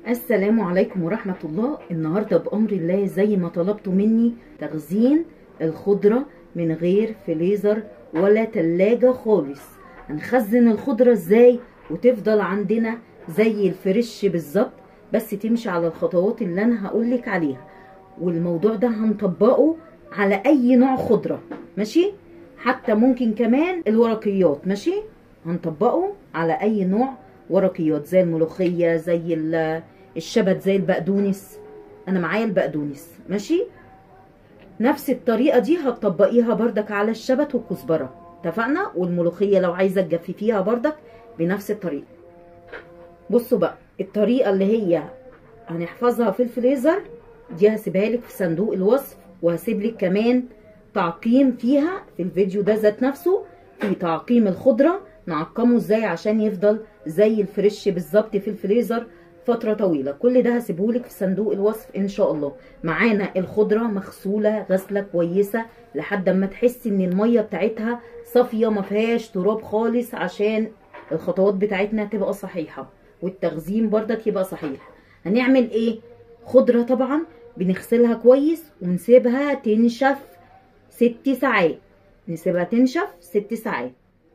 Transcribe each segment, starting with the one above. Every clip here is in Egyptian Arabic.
السلام عليكم ورحمة الله النهاردة بأمر الله زي ما طلبتوا مني تخزين الخضرة من غير فريزر ولا تلاجة خالص هنخزن الخضرة ازاي وتفضل عندنا زي الفريش بالظبط بس تمشي على الخطوات اللي انا هقولك عليها والموضوع ده هنطبقه على اي نوع خضرة ماشي حتى ممكن كمان الورقيات ماشي هنطبقه على اي نوع ورقيات زي الملوخية زي الشبت زي البقدونس انا معايا البقدونس ماشي نفس الطريقة دي هتطبقيها بردك على الشبت والكزبرة اتفقنا والملوخية لو عايزة تجففيها بردك بنفس الطريقة بصوا بقى الطريقة اللي هي هنحفظها في الفريزر دي هسيبها لك في صندوق الوصف وهسيب لك كمان تعقيم فيها في الفيديو ده ذات نفسه في تعقيم الخضرة نعقمه ازاي عشان يفضل زي الفريش بالظبط في الفريزر فترة طويلة كل ده هسيبهولك في صندوق الوصف ان شاء الله معانا الخضرة مغسولة غسلة كويسة لحد ما تحسي ان المية بتاعتها صافية ما فيهاش تراب خالص عشان الخطوات بتاعتنا تبقى صحيحة والتخزين بردك يبقى صحيح هنعمل ايه خضرة طبعا بنغسلها كويس ونسيبها تنشف ست ساعات نسيبها تنشف ست ساعات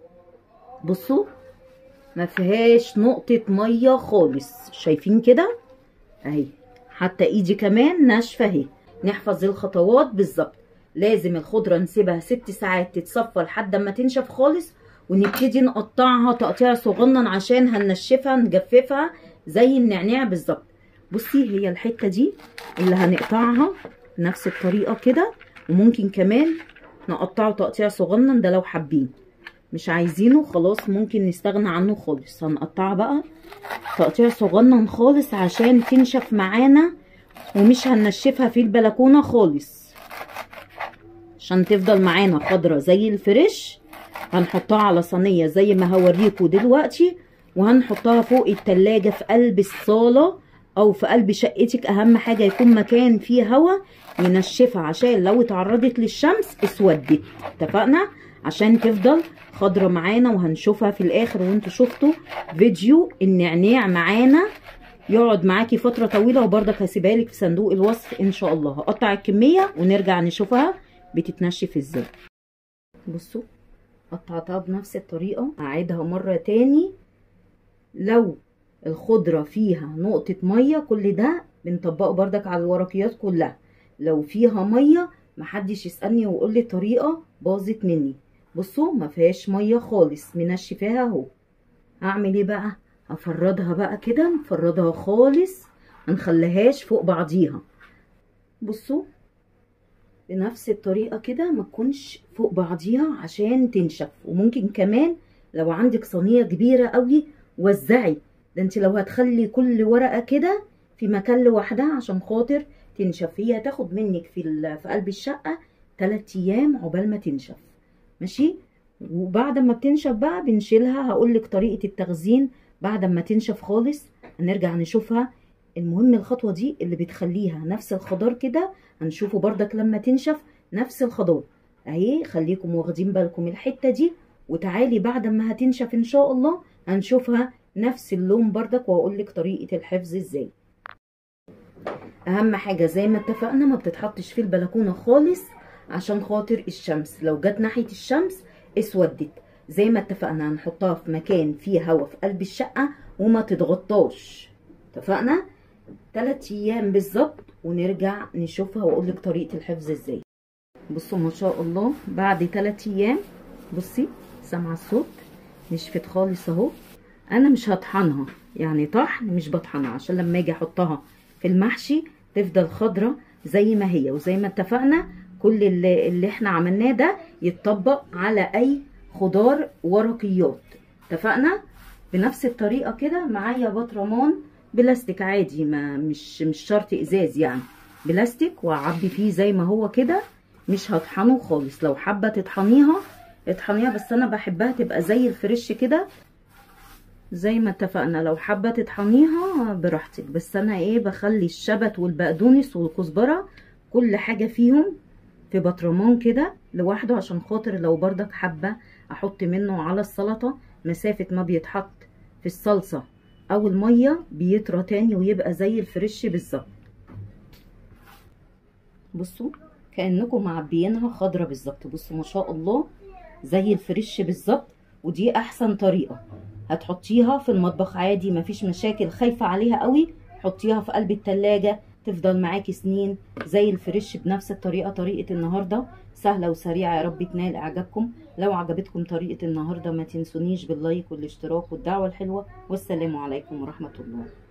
بصوا ما فيهاش نقطة مية خالص شايفين كده اهي حتى ايدي كمان ناشفة اهي نحفظ الخطوات بالظبط لازم الخضرة نسيبها ست ساعات تتصفى لحد ما تنشف خالص ونبتدي نقطعها تقطيع صغنن عشان هننشفها نجففها زي النعناع بالظبط بصي هي الحتة دي اللي هنقطعها بنفس الطريقة كده وممكن كمان نقطعه تقطيع صغنن ده لو حابين مش عايزينه خلاص ممكن نستغنى عنه خالص هنقطعها بقى تقطيع صغنن خالص عشان تنشف معانا ومش هننشفها في البلكونه خالص عشان تفضل معانا خضرة زي الفريش هنحطها على صينيه زي ما هوريكم دلوقتي وهنحطها فوق التلاجة في قلب الصاله او في قلب شقتك اهم حاجه يكون مكان فيه هوا ينشفها عشان لو اتعرضت للشمس اسودت اتفقنا عشان تفضل خضرة معانا وهنشوفها في الاخر وانتوا شفتوا فيديو النعناع معانا يقعد معاكي فترة طويلة وبرضك هسيبها لك في صندوق الوصف ان شاء الله هقطع الكمية ونرجع نشوفها بتتنشف ازاي بصوا قطعتها بنفس الطريقة هعيدها مرة تاني لو الخضرة فيها نقطة مية كل ده بنطبقه بردك على الورقيات كلها لو فيها مية محدش يسألني ويقول لي الطريقة باظت مني بصوا ما فيهاش ميه خالص منشفاها اهو هعمل ايه بقى هفردها بقى كده نفردها خالص منخليهاش فوق بعضيها بصوا بنفس الطريقه كده ما تكونش فوق بعضيها عشان تنشف وممكن كمان لو عندك صينيه كبيره قوي وزعي ده انت لو هتخلي كل ورقه كده في مكان لوحدها عشان خاطر تنشف هي هتاخد منك في في قلب الشقه 3 ايام عقبال ما تنشف ماشي وبعد ما بتنشف بقى بنشيلها هقولك طريقة التخزين بعد ما تنشف خالص هنرجع نشوفها المهم الخطوة دي اللي بتخليها نفس الخضار كده هنشوفه بردك لما تنشف نفس الخضار اهي خليكم واخدين بالكم الحتة دي وتعالي بعد ما هتنشف ان شاء الله هنشوفها نفس اللون بردك واقولك طريقة الحفظ ازاي اهم حاجة زي ما اتفقنا ما بتتحطش في البلكونة خالص عشان خاطر الشمس لو جت ناحية الشمس اسودت زي ما اتفقنا هنحطها في مكان فيه هوا في قلب الشقة وما تتغطاش اتفقنا تلات ايام بالظبط ونرجع نشوفها واقولك طريقة الحفظ ازاي بصوا ما شاء الله بعد تلات ايام بصي سامعة الصوت نشفت خالص اهو انا مش هطحنها يعني طحن مش بطحنها عشان لما اجي احطها في المحشي تفضل خضرة زي ما هي وزي ما اتفقنا كل اللي, اللي احنا عملناه ده يتطبق على اي خضار ورقيات اتفقنا بنفس الطريقه كده معايا بطرمان بلاستيك عادي ما مش مش شرط ازاز يعني بلاستيك واعبي فيه زي ما هو كده مش هطحنه خالص لو حابه تطحنيها اطحنيها بس انا بحبها تبقى زي الفريش كده زي ما اتفقنا لو حابه تطحنيها براحتك بس انا ايه بخلي الشبت والبقدونس والكزبره كل حاجه فيهم في بطرمان كده لوحده عشان خاطر لو بردك حابه احط منه على السلطه مسافه ما بيتحط في الصلصه او الميه بيطرى تاني ويبقى زي الفريش بالظبط بصوا كانكم معبيينها خضرة بالظبط بصوا ما شاء الله زي الفريش بالظبط ودي احسن طريقه هتحطيها في المطبخ عادي مفيش مشاكل خايفه عليها قوي حطيها في قلب التلاجة تفضل معاكي سنين زي الفريش بنفس الطريقه طريقه النهارده سهله وسريعه يا رب تنال اعجابكم لو عجبتكم طريقه النهارده ما تنسونيش باللايك والاشتراك والدعوه الحلوه والسلام عليكم ورحمه الله